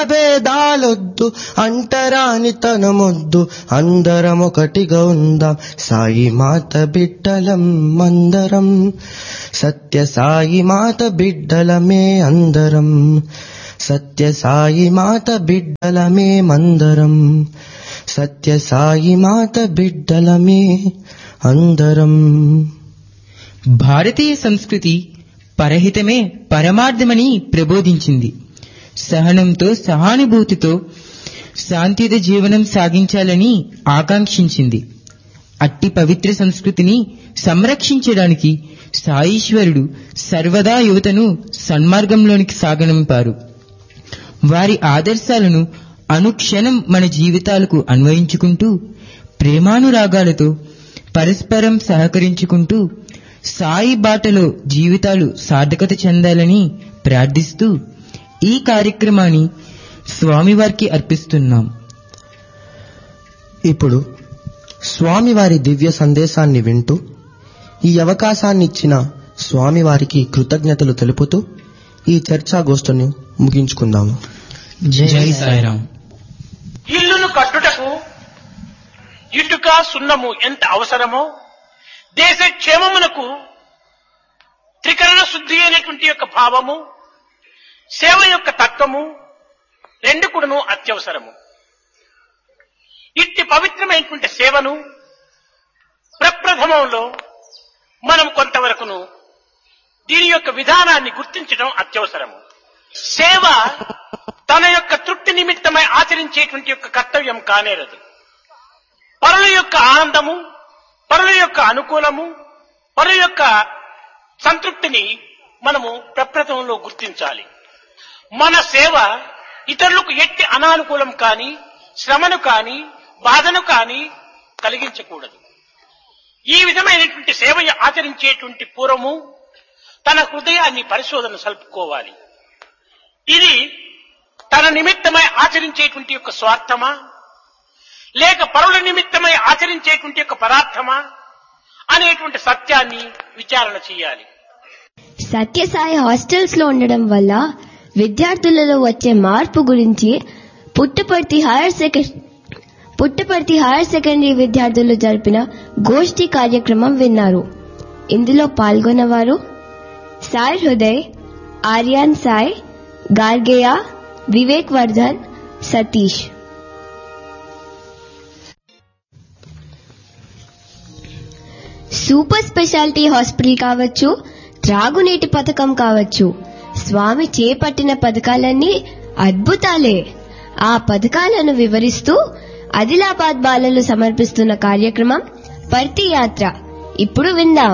భేదాలొద్దు అంటరాని తనమొద్దు అందరం ఒకటిగా ఉందాం సాయి మాత బిడ్డలం అందరం సత్య సాయి మాత బిడ్డలమే అందరం సత్య సాయి మాత బిడ్డలమే మందరం సత్య సాయి మాత బిడ్డలమే అందరం భారతీయ సంస్కృతి పరహితమే పరమార్థమని ప్రబోధించింది సహనంతో సహానుభూతితో శాంతియుత జీవనం సాగించాలని ఆకాంక్షించింది అట్టి పవిత్ర సంస్కృతిని సంరక్షించడానికి సాయీశ్వరుడు సర్వదా యువతను సన్మార్గంలోనికి సాగనంపారు వారి ఆదర్శాలను అనుక్షణం మన జీవితాలకు అన్వయించుకుంటూ ప్రేమానురాగాలతో పరస్పరం సహకరించుకుంటూ సాయి బాటలో జీవితాలు సార్థకత చెందాలని ప్రార్థిస్తూ ఈ కార్యక్రమాన్ని స్వామివారికి అర్పిస్తున్నాం ఇప్పుడు స్వామివారి దివ్య సందేశాన్ని వింటూ ఈ అవకాశాన్ని ఇచ్చిన స్వామివారికి కృతజ్ఞతలు తెలుపుతూ ఈ చర్చాగోష్ఠిని ముగించుకుందాము జై సాయిరాం ఇల్లును కట్టుటకు ఇటుక సున్నము ఎంత అవసరమో దేశ క్షేమమునకు త్రికరణ శుద్ధి అయినటువంటి యొక్క భావము సేవ యొక్క తత్వము రెండు కూడాను అత్యవసరము ఇట్టి పవిత్రమైనటువంటి సేవను ప్రప్రథమంలో మనం కొంతవరకును దీని యొక్క విధానాన్ని గుర్తించడం అత్యవసరము సేవ తన యొక్క తృప్తి నిమిత్తమై ఆచరించేటువంటి యొక్క కర్తవ్యం కానేరదు పరుల యొక్క ఆనందము పరుల యొక్క అనుకూలము పరుల యొక్క సంతృప్తిని మనము ప్రప్రథమంలో గుర్తించాలి మన సేవ ఇతరులకు ఎట్టి అనానుకూలం కాని శ్రమను కాని బాధను కాని కలిగించకూడదు ఈ విధమైనటువంటి సేవ ఆచరించేటువంటి పూర్వము తన హృదయాన్ని పరిశోధన సలుపుకోవాలి ఇది తన నిమిత్తమై ఆచరించేటువంటి యొక్క స్వార్థమా లేక పరుల నిమిత్తమై ఆచరించేటువంటి యొక్క పదార్థమా అనేటువంటి సత్యాన్ని విచారణ చేయాలి సత్యసాయి హాస్టల్స్ లో ఉండడం వల్ల విద్యార్థులలో వచ్చే మార్పు గురించి Puttaparthi higher secondary Puttaparthi higher secondary విద్యార్థులు జరిపిన గోష్ఠి కార్యక్రమం విన్నారు ఇందులో పాల్గొన్నవారు Sai Hriday Aryan Sai Gargeya Vivek Vardhan Satish super speciality hospital కావచ్చు త్రాగునీటి పథకం కావచ్చు స్వామి చేపట్టిన పథకాలన్నీ అద్భుతాలే ఆ పథకాలను వివరిస్తూ ఆదిలాబాద్ బాలలు సమర్పిస్తున్న కార్యక్రమం పర్తి యాత్ర ఇప్పుడు విందాం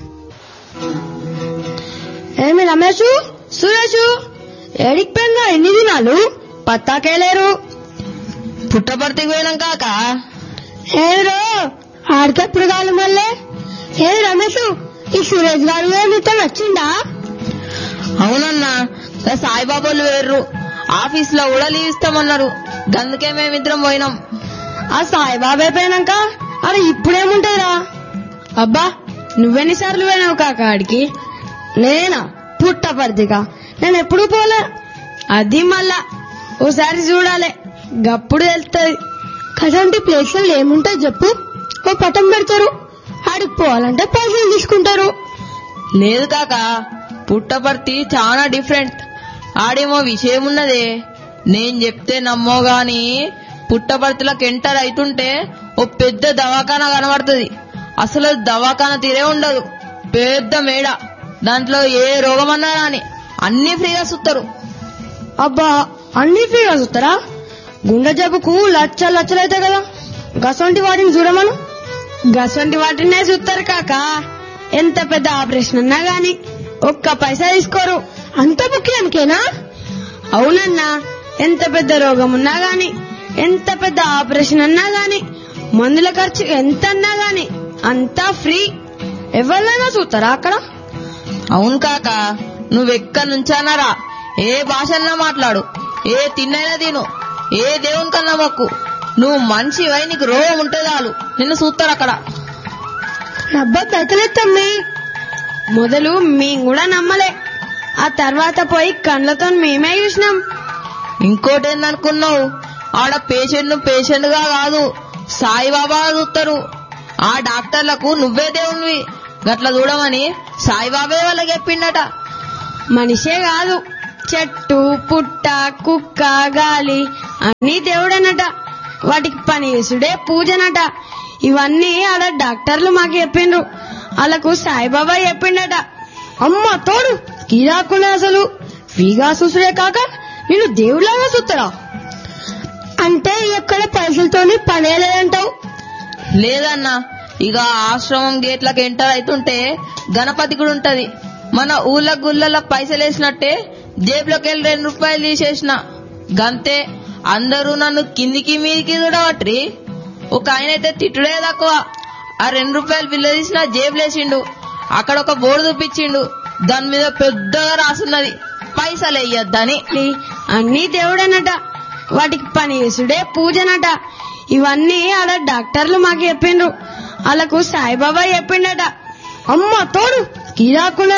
ఏమి రమేష్ సురేష్ ఏడికి పోయినా ఎన్ని దినాలు పత్తాకేలేరు పుట్టపర్తికి పోయినాం కాక ఏరో ఆడికెప్పుడు కాదు మళ్ళీ ఏ రమేష్ ఈ సురేష్ గారు నీతో వచ్చిండా అవునన్నా గా సాయిబాబాలు వేర్రు ఆఫీస్ లో కూడా లీవ్ ఇస్తామన్నారు గందుకే మేమిద్దరం పోయినాం ఆ సాయిబాబా అయిపోయినాక అరే ఇప్పుడేముంటదిరా అబ్బా నువ్వెన్నిసార్లు పోయినావు కాక ఆడికి నేనా పుట్టపర్తిగా నేను ఎప్పుడు పోలే అది మళ్ళా ఓసారి చూడాలి గప్పుడు వెళ్తుంది కదంటి ప్లేసులు ఏముంటాయి చెప్పు ఓ పటం పెడతారు ఆడికి పోవాలంటే పైసలు తీసుకుంటారు లేదు కాక పుట్టపర్తి చాలా డిఫరెంట్ ఆడేమో విషయం ఉన్నదే నేను చెప్తే నమ్మో గాని పుట్టపర్తిలోకి ఎంటర్ అవుతుంటే ఓ పెద్ద దవాఖాన కనబడుతుంది అసలు అది దవాఖాన తీరే ఉండదు పెద్ద మేడ దాంట్లో ఏ రోగమన్నా రాని అన్ని ఫ్రీగా చూస్తారు అబ్బా అన్ని ఫ్రీగా చూస్తారా గుండె జబ్బుకు లచ్చలు లచ్చలు అవుతాయి కదా గసంటి వాటిని చూడమను గసంటి వాటినే చూస్తారు కాక ఎంత పెద్ద ఆపరేషన్ అన్నా గాని ఒక్క పైసా తీసుకోరు అంత ముఖ్యానికేనా అవునన్నా ఎంత పెద్ద రోగం ఉన్నా గాని ఎంత పెద్ద ఆపరేషన్ అన్నా గాని మందుల ఖర్చు ఎంత అన్నా గాని అంతా ఫ్రీ ఎవరినైనా చూస్తారా అక్కడ అవును కాక నువ్వెక్కడి నుంచైనా రా ఏ భాషన్నా మాట్లాడు ఏ తిన్నైనా తిను ఏ దేవునికన్నా మొక్కు నువ్వు మనిషివై నీకు రోగం ఉంటే చాలు నిన్ను చూస్తారు అక్కడ అబ్బా బెతలేత్తమ్మి మొదలు మేము కూడా నమ్మలే ఆ తర్వాత పోయి కళ్ళతో మేమే చూసినాం ఇంకోటి ఏందనుకున్నావు ఆడ పేషెంట్ ను పేషెంట్ గా కాదు సాయిబాబా చూస్తారు ఆ డాక్టర్లకు నువ్వే దేవునివి గట్ల చూడమని సాయిబాబే వాళ్ళకి చెప్పిండట మనిషే కాదు చెట్టు పుట్ట కుక్క గాలి అన్నీ దేవుడనట వాటికి పని చేసుడే పూజనట ఇవన్నీ ఆడ డాక్టర్లు మాకు చెప్పిండ్రు వాళ్ళకు సాయిబాబా చెప్పిండట అమ్మ తోడు కీరాకులే అసలు ఫ్రీగా చూసుడే కాక నేను దేవుళ్ళగా చూస్తారా అంటే ఎక్కడ పైసలతోని పనే లేదంటావు లేదన్నా ఇక ఆశ్రమం గేట్లకు ఎంటర్ అవుతుంటే గణపతి కూడా ఉంటది మన ఊళ్ళ గుళ్ళ పైసలు వేసినట్టే జేబులోకి వెళ్ళి రెండు రూపాయలు తీసేసిన గంతే అందరూ నన్ను కిందికి మీదికి చూడవట్రి ఒక ఆయన అయితే తిట్టుడే తక్కువ ఆ రెండు రూపాయలు బిల్లు తీసిన జేబులేసిండు అక్కడ ఒక బోర్డు చూపించిండు దాని మీద పెద్దగా రాసున్నది పైసలు వేయొద్దని అన్నీ దేవుడనట వాటికి పని చేసుడే పూజనట ఇవన్నీ ఆడ డాక్టర్లు మాకు చెప్పిండ్రు వాళ్ళకు సాయిబాబా చెప్పిండట అమ్మ తోడు కీరాకులే